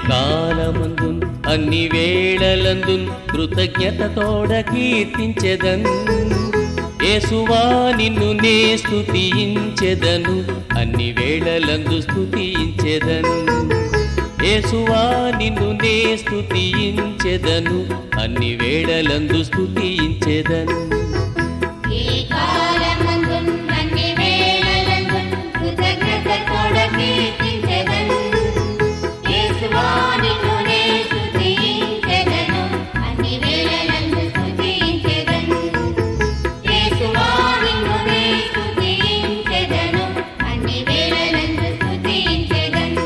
కాలమందున్ అన్ని వేళలందున్ కృతజ్ఞతతోడ కీర్తించెదన్ యేసువా నిన్ను నే స్తుతించెదను అన్ని వేళలందు స్తుతించెదను యేసువా నిన్ను నే స్తుతించెదను అన్ని వేళలందు స్తుతించెదను ఈ కాలమందున్ అన్ని వేళలందున్ కృతజ్ఞతతోడ కీర్తించెదను. యేసువా నిన్ను నే స్తుతించెదను, అన్ని వేళలందు స్తుతించెదను. యేసువా నిన్ను నే స్తుతించెదను, అన్ని వేళలందు స్తుతించెదను.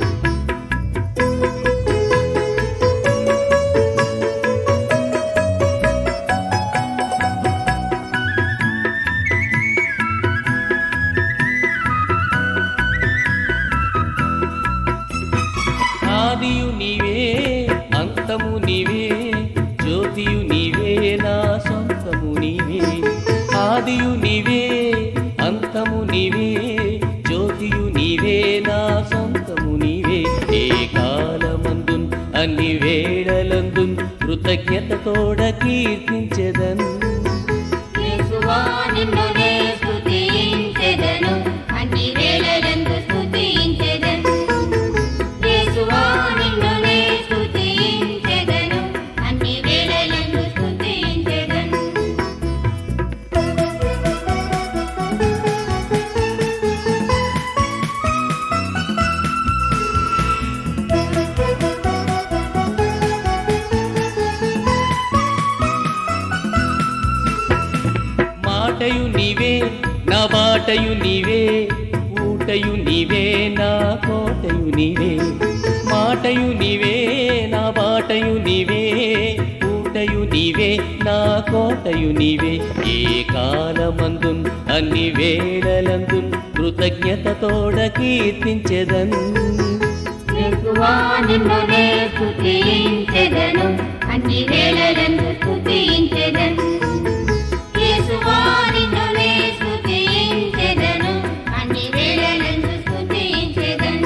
ఆదియు నీవే అంతము నీవే జ్యోతియు నీవే నా సొంతము నీవే ఆదియు నీవే అంతము నీవే జ్యోతియు నీవే నా సొంతము నీవే ఏ కాలమందున్ అన్ని వేళలందున్ కృతజ్ఞతతోడ కీర్తించెదన్ యేసువా నిన్ను నే స్తుతించెదను, అన్ని వేళలందు స్తుతించెదను. యేసువా నిన్ను నే స్తుతించెదను, అన్ని వేళలందు స్తుతించెదను. మాటయు నీవే నా బాటయు నీవే ఊటయు నీవే నా కోటయు నీవే మాటయు నీవే నా బాటయు నీవే ఊటయు నీవే నా కోటయు నీవే ఏ కాలమందున్ అన్ని వేళలందున్ కృతజ్ఞతతోడ కీర్తించెదన్ యేసువా నిన్ను నే స్తుతించెదను, అన్ని వేళలందు స్తుతించెదను. యేసువా నిన్ను నే స్తుతించెదను, అన్ని వేళలందు స్తుతించెదను.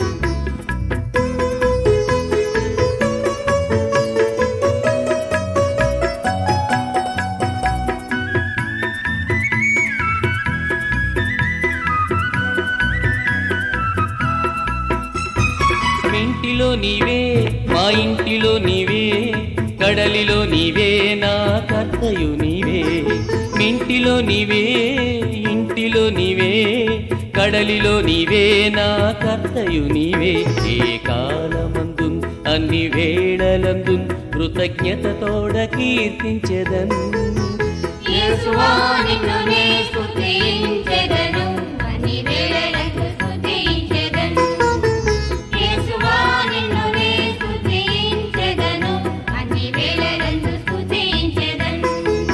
ఇంటిలో నీవే మా ఇంటిలో నీవే కడలిలో నీవే నా కర్తయు నీవే ఇంటిలో నీవే ఇంటిలో నీవే కడలిలో నీవే నా కర్తయు నీవే ఏ కాలమందున్ అన్ని వేళలందున్ కృతజ్ఞతతోడ కీర్తించెదన్ యేసువా నిన్ను నే స్తుతించెదను, అన్ని వేళలందు స్తుతించెదను. యేసువా నిన్ను నే స్తుతించెదను, అన్ని వేళలందు స్తుతించెదను.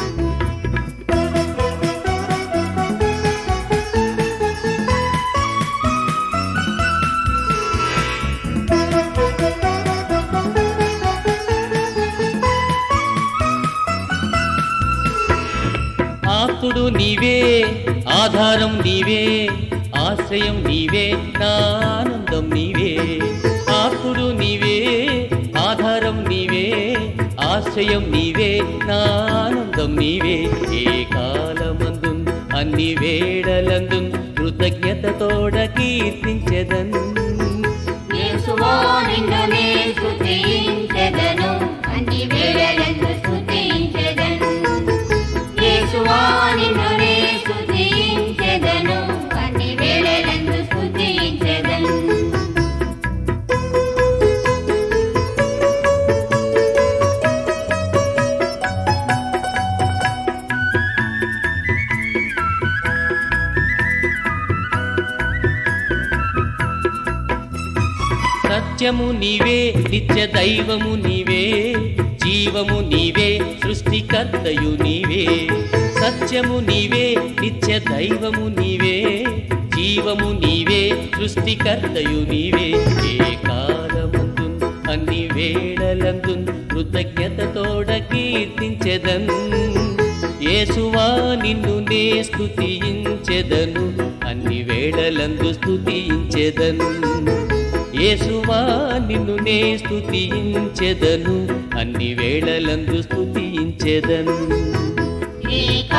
ఆస్తుడు నీవే ఆధారం నీవే ఆశ్రయం నీవే నా ఆనందం నీవే ఆస్తుడు నీవే ఆధారం నీవే ఆశ్రయం నీవే నా ఆనందం నీవే ఏ కాలమందున్ అన్ని వేళలందున్ కృతజ్ఞతతోడ కీర్తించెదన్ యేసువా నిన్ను నే స్తుతించెదను, అన్ని వేళలందు స్తుతించెదను. యేసువా నిన్ను నే స్తుతించెదను, అన్ని వేళలందు స్తుతించెదను. సత్యము నీవే నిత్య దైవము నీవే జీవము నీవే సృష్టికర్తయు నీవే సత్యము నీవే నిత్య దైవము నీవే జీవము నీవే సృష్టికర్తయు నీవే ఏ కాలమందు అన్ని వేళలందున్ కృతజ్ఞతతోడ కీర్తించెదన్ యేసువా నిన్ను నే స్తుతించెదను అన్ని వేళలందు స్తుతించెదను యేసువా నిన్ను నే స్తుతించెదను అన్ని వేళలందు స్తుతించెదను నీ